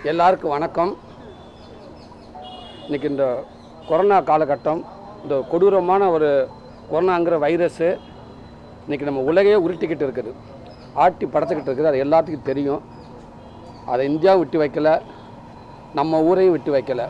எல்லாருக்கும் வணக்கம் இன்னைக்கு இந்த கொரோனா காலகட்டம் இந்த கொடூரமான ஒரு கொரோனாங்கிற வைரஸு இன்னைக்கு நம்ம உலகையே உருட்டிக்கிட்டு இருக்குது ஆட்டி படைச்சிக்கிட்டு இருக்குது அது எல்லாத்துக்கும் தெரியும் அதை இந்தியாவும் விட்டு வைக்கல நம்ம ஊரையும் விட்டு வைக்கல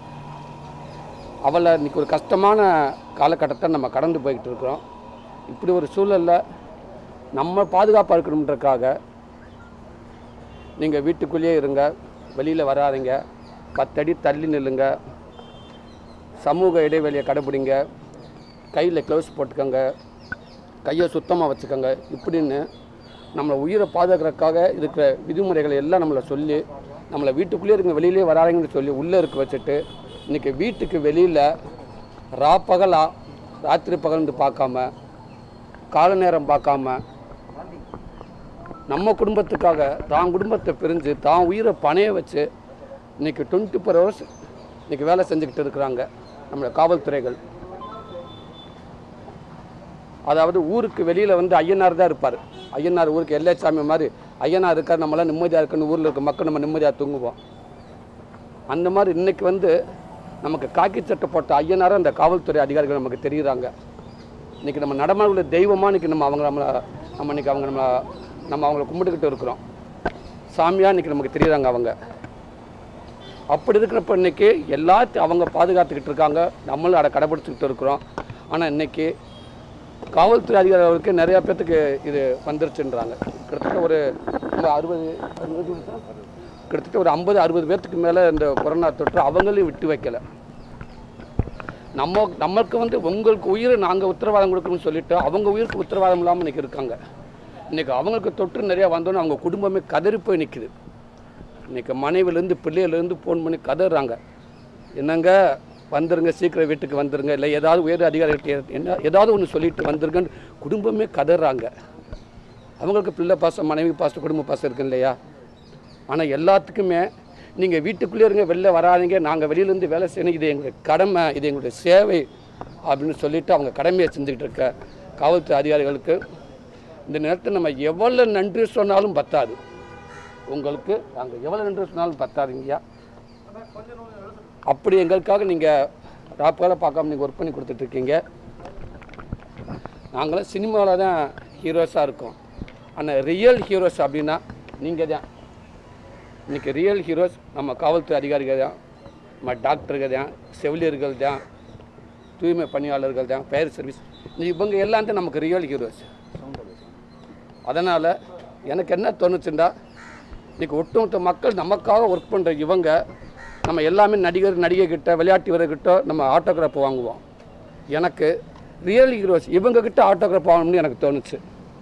அவளை இன்னைக்கு ஒரு கஷ்டமான காலகட்டத்தை நம்ம கடந்து போய்கிட்டு இருக்கிறோம் இப்படி ஒரு சூழலில் நம்ம பாதுகாப்பாக இருக்கணுன்றக்காக நீங்கள் வீட்டுக்குள்ளேயே இருங்க வெளியில் வராதீங்க பத்தடி தள்ளி நில்லுங்க சமூக இடைவெளியை கடைபிடிங்க கையில் க்ளவுஸ் போட்டுக்கோங்க கையை சுத்தமாக வச்சுக்கோங்க இப்படின்னு நம்மளை உயிரை பாதுகாக்கிறதுக்காக இருக்கிற விதிமுறைகளை எல்லாம் நம்மளை சொல்லி நம்மளை வீட்டுக்குள்ளேயே இருங்க வெளியிலே வராதீங்கன்னு சொல்லி உள்ளே இருக்க வச்சுட்டு இன்றைக்கி வீட்டுக்கு வெளியில் ராப்பகலா ராத்திரி பகல்னு பார்க்காம கால நேரம் பார்க்காம நம்ம குடும்பத்துக்காக தான் குடும்பத்தை பிரிஞ்சு தான் உயிரை பணைய வச்சு இன்றைக்கி டுவெண்ட்டி ஃபோர் ஹவர்ஸ் இன்றைக்கி வேலை செஞ்சுக்கிட்டு இருக்கிறாங்க நம்மளோட காவல்துறைகள் அதாவது ஊருக்கு வெளியில் வந்து ஐயனார் தான் இருப்பார் ஐயனார் ஊருக்கு எல்லைச்சாமி மாதிரி ஐயனார் இருக்கார் நம்மளாம் நிம்மதியாக இருக்குன்னு ஊரில் இருக்க மக்கள் நம்ம நிம்மதியாக தூங்குவோம் அந்த மாதிரி இன்னைக்கு வந்து நமக்கு காக்கி சட்டை போட்ட ஐயனார அந்த காவல்துறை அதிகாரிகள் நமக்கு தெரியுறாங்க இன்னைக்கு நம்ம நடமாடுள்ள தெய்வமாக இன்னைக்கு நம்ம அவங்க நம்மளை நம்ம இன்னைக்கு அவங்க நம்ம நம்ம அவங்கள கும்பிட்டுக்கிட்டு இருக்கிறோம் சாமியாக இன்னைக்கு நமக்கு தெரியுறாங்க அவங்க அப்படி இருக்கிறப்ப இன்னைக்கு எல்லாத்தையும் அவங்க பாதுகாத்துக்கிட்டு இருக்காங்க நம்மளும் அதை கடைபிடிச்சிக்கிட்டு இருக்கிறோம் ஆனால் இன்னைக்கு காவல்துறை அதிகாரிகளுக்கு நிறைய பேர்த்துக்கு இது வந்துருச்சுன்றாங்க கிட்டத்தட்ட ஒரு ஒரு அறுபது அறுபது கிட்டத்தட்ட ஒரு ஐம்பது அறுபது பேர்த்துக்கு மேலே இந்த கொரோனா தொற்று அவங்களையும் விட்டு வைக்கல நம்ம நமக்கு வந்து உங்களுக்கு உயிரை நாங்கள் உத்தரவாதம் கொடுக்கணும்னு சொல்லிட்டு அவங்க உயிருக்கு உத்தரவாதம் இல்லாமல் இன்னைக்கு இருக்காங்க இன்னைக்கு அவங்களுக்கு தொற்று நிறையா வந்தோன்னு அவங்க குடும்பமே கதறி போய் நிற்குது இன்னைக்கு மனைவிலேருந்து பிள்ளையிலேருந்து ஃபோன் பண்ணி கதறாங்க என்னங்க வந்துருங்க சீக்கிரம் வீட்டுக்கு வந்துருங்க இல்லை ஏதாவது உயர் அதிகாரிகிட்ட என்ன ஏதாவது ஒன்று சொல்லிட்டு வந்துருங்கன்னு குடும்பமே கதறாங்க அவங்களுக்கு பிள்ளை பாசம் மனைவி பாசம் குடும்ப பாசம் இருக்கு இல்லையா ஆனால் எல்லாத்துக்குமே நீங்கள் வீட்டுக்குள்ளே இருங்க வெளில வராதீங்க நாங்கள் வெளியிலேருந்து வேலை செய்யணும் இது எங்களுடைய கடமை இது எங்களுடைய சேவை அப்படின்னு சொல்லிட்டு அவங்க கடமையை செஞ்சுக்கிட்டு இருக்க காவல்துறை அதிகாரிகளுக்கு இந்த நேரத்தில் நம்ம எவ்வளோ நன்றி சொன்னாலும் பத்தாது உங்களுக்கு நாங்கள் எவ்வளோ நன்றி சொன்னாலும் பத்தாதுங்கய்யா அப்படி எங்களுக்காக நீங்கள் ராப்பால பார்க்காம நீங்கள் ஒர்க் பண்ணி கொடுத்துட்ருக்கீங்க நாங்களாம் சினிமாவில் தான் ஹீரோஸாக இருக்கோம் ஆனால் ரியல் ஹீரோஸ் அப்படின்னா நீங்கள் தான் இன்றைக்கி ரியல் ஹீரோஸ் நம்ம காவல்துறை அதிகாரிகள் தான் நம்ம டாக்டர்கள் தான் செவிலியர்கள் தான் தூய்மை பணியாளர்கள் தான் ஃபயர் சர்வீஸ் இவங்க எல்லாம் தான் நமக்கு ரியல் ஹீரோஸ் அதனால் எனக்கு என்ன தோணுச்சுண்டா இன்றைக்கி ஒட்டுமொத்த மக்கள் நமக்காக ஒர்க் பண்ணுற இவங்க நம்ம எல்லாமே நடிகர் நடிகை கிட்ட விளையாட்டு வீரர்கிட்ட நம்ம ஆட்டோகிராஃப் வாங்குவோம் எனக்கு ரியல் ஹீரோஸ் இவங்க கிட்ட ஆட்டோகிராஃப் வாங்கணும்னு எனக்கு தோணுச்சு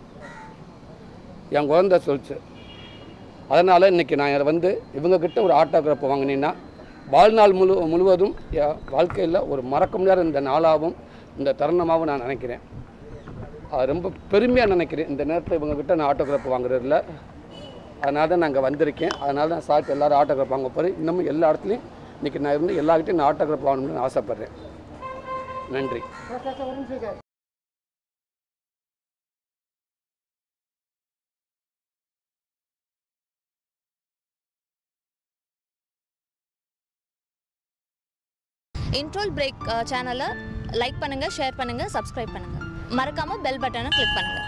என் குழந்தை சொல்லிச்சு அதனால் இன்றைக்கி நான் வந்து இவங்கக்கிட்ட ஒரு ஆட்டோகிராஃப் வாங்கினீங்கன்னா வாழ்நாள் முழு முழுவதும் என் வாழ்க்கையில் ஒரு மறக்க முடியாத இந்த நாளாகவும் இந்த தருணமாகவும் நான் நினைக்கிறேன் அது ரொம்ப பெருமையாக நினைக்கிறேன் இந்த நேரத்தில் இவங்கக்கிட்ட நான் ஆட்டோகிராஃப் வாங்குறதில்ல அதனால தான் நான் இங்கே வந்திருக்கேன் அதனால தான் சார்ட்டு எல்லோரும் ஆட்டோகிராஃப் வாங்க போகிறேன் இன்னமும் எல்லா இடத்துலையும் இன்றைக்கி நான் இருந்து எல்லார்கிட்டையும் நான் ஆட்டோகிராஃப் வாங்கணும்னு ஆசைப்பட்றேன் நன்றி இன்ட்ரோல் பிரேக் சேனலை லைக் பண்ணுங்கள் ஷேர் பண்ணுங்கள் சப்ஸ்கிரைப் பண்ணுங்கள் மறக்காமல் பெல் பட்டனை கிளிக் பண்ணுங்கள்